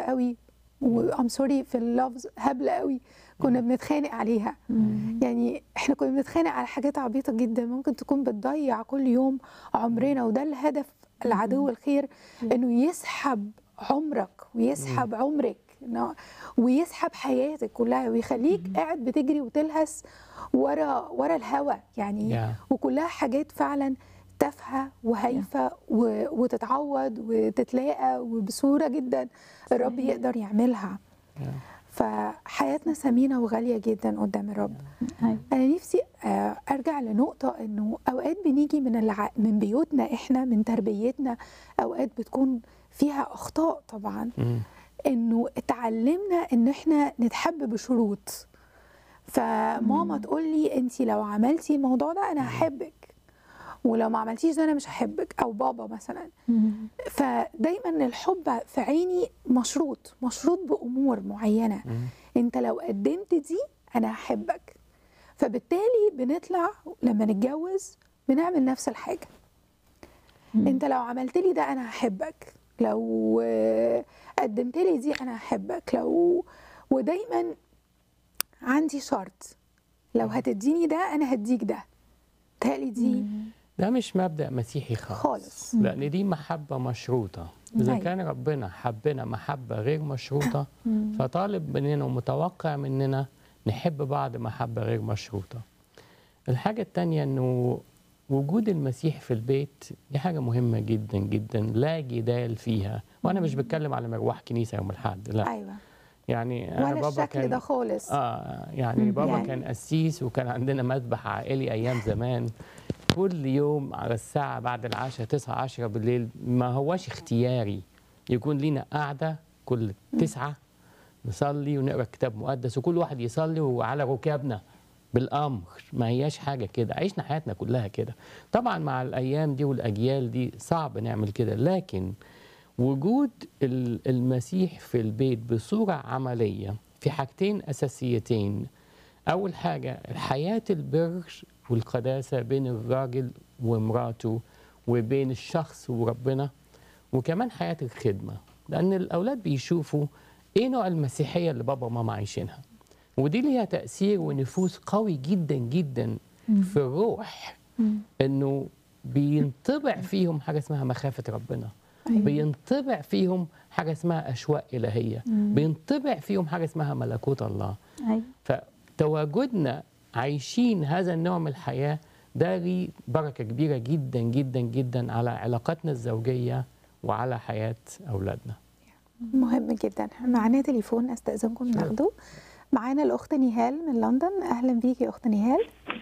قوي وام سوري في اللفظ هبله قوي كنا بنتخانق عليها يعني احنا كنا بنتخانق على حاجات عبيطه جدا ممكن تكون بتضيع كل يوم عمرنا وده الهدف العدو الخير انه يسحب عمرك ويسحب عمرك إنه- ويسحب حياتك كلها ويخليك قاعد بتجري وتلهس ورا ورا الهوا يعني Yeah. وكلها حاجات فعلا تافهه وهايفه و- وتتعوض وتتلاقى وبصوره جدا الرب صحيح. يقدر يعملها Yeah. فحياتنا ثمينه وغاليه جدا قدام الرب أيوة. انا نفسي آه، ارجع لنقطه انه اوقات بنيجي من الع... من بيوتنا احنا من تربيتنا اوقات بتكون فيها اخطاء طبعا مم. انه اتعلمنا ان احنا نتحب بشروط فماما تقول لي انت لو عملتي الموضوع ده انا هحبك ولو ما عملتيش ده انا مش هحبك او بابا مثلا فدايما الحب في عيني مشروط مشروط بامور معينه مم. انت لو قدمت دي انا هحبك فبالتالي بنطلع لما نتجوز بنعمل نفس الحاجه انت لو عملت لي ده انا هحبك لو آه، قدمت لي دي انا هحبك لو ودايما عندي شرط لو هتديني ده انا هديك ده تهيألي دي ده مش مبدأ مسيحي خالص خالص لأن دي محبة مشروطة إذا أيوة. كان ربنا حبنا محبة غير مشروطة فطالب مننا ومتوقع مننا نحب بعض محبة غير مشروطة الحاجة التانية أنه وجود المسيح في البيت دي حاجة مهمة جدا جدا لا جدال فيها وأنا مش بتكلم على مروح كنيسة يوم الأحد لا ايوه يعني أنا ولا بابا الشكل كان ده خالص اه يعني بابا يعني- كان قسيس وكان عندنا مذبح عائلي ايام زمان كل يوم على الساعه بعد العشاء 9 10 بالليل ما هواش اختياري يكون لينا قاعده كل تسعة نصلي ونقرا كتاب مقدس وكل واحد يصلي وعلى ركابنا بالامر ما هياش حاجه كده عشنا حياتنا كلها كده طبعا مع الايام دي والاجيال دي صعب نعمل كده لكن وجود ال- المسيح في البيت بصورة عملية في حاجتين أساسيتين أول حاجة الحياة البر والقداسة بين الراجل ومراته وبين الشخص وربنا وكمان حياة الخدمة لأن الأولاد بيشوفوا إيه نوع المسيحية اللي بابا وماما عايشينها ودي ليها تأثير ونفوذ قوي جدا جدا في الروح إنه بينطبع فيهم حاجة اسمها مخافة ربنا أيوة. بينطبع فيهم حاجة اسمها أشواق إلهية بينطبع فيهم حاجة اسمها ملكوت الله أيوة. فتواجدنا عايشين هذا النوع من الحياة ده ليه بركة كبيرة جدا جدا جدا على علاقاتنا الزوجية وعلى حياة أولادنا مهم جدا معانا تليفون استاذنكم ناخده معانا الاخت نهال من لندن اهلا بيكي يا اخت نهال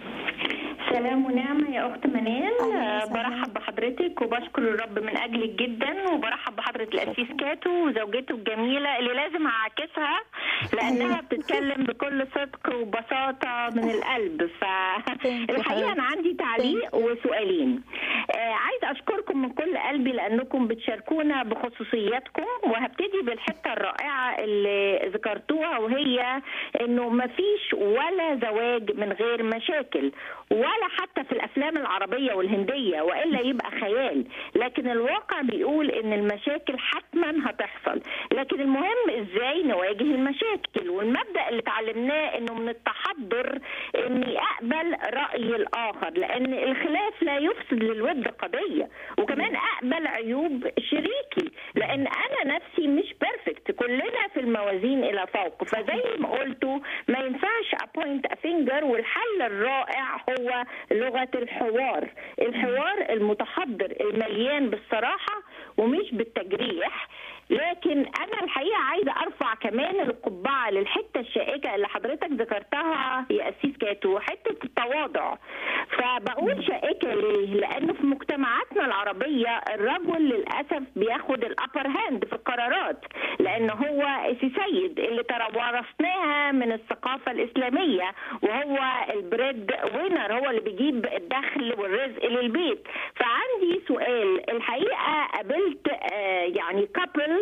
سلام ونعمة يا أخت منال أهلاً آه، وسهلاً. برحب بحضرتك وبشكر الرب من أجلك جدا وبرحب بحضرة الأسيس كاتو وزوجته الجميلة اللي لازم أعاكسها لأنها أيوة. بتتكلم بكل صدق وبساطة من القلب فالحقيقة أنا عندي تعليق وسؤالين آه، عايزة أشكركم من كل قلبي لأنكم بتشاركونا بخصوصياتكم وهبتدي بالحتة الرائعة اللي ذكرتوها وهي إنه مفيش ولا زواج من غير مشاكل ولا حتى في الافلام العربيه والهنديه والا يبقى خيال لكن الواقع بيقول ان المشاكل حتما هتحصل لكن المهم ازاي نواجه المشاكل والمبدا اللي اتعلمناه انه من التحضر اني اقبل راي الاخر لان الخلاف لا يفسد للود قضيه وكمان اقبل عيوب شريكي لان انا نفسي مش بيرفكت كلنا في الموازين الى فوق فزي ما قلتوا ما ينفعش ابوينت فينجر والحل الرائع هو لغه الحوار الحوار المتحضر المليان بالصراحه ومش بالتجريح لكن انا الحقيقه عايزه ارفع كمان القبعه للحته الشائكه اللي حضرتك ذكرتها يا اسيس كاتو حته التواضع فبقول شائكه ليه؟ لانه في مجتمعاتنا العربيه الرجل للاسف بياخد الابر هاند في القرارات لان هو سي سيد اللي توارثناها من الثقافه الاسلاميه وهو البريد وينر هو اللي بيجيب الدخل والرزق للبيت فعندي سؤال الحقيقه قابلت آه، يعني كابل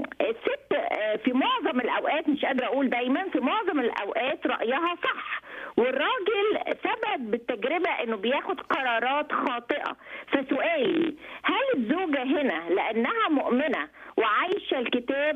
الست آه، في معظم الاوقات مش قادره اقول دايما في معظم الاوقات رايها صح والراجل ثبت بالتجربه انه بياخد قرارات خاطئه فسؤالي هل الزوجه هنا لانها مؤمنه وعايشه الكتاب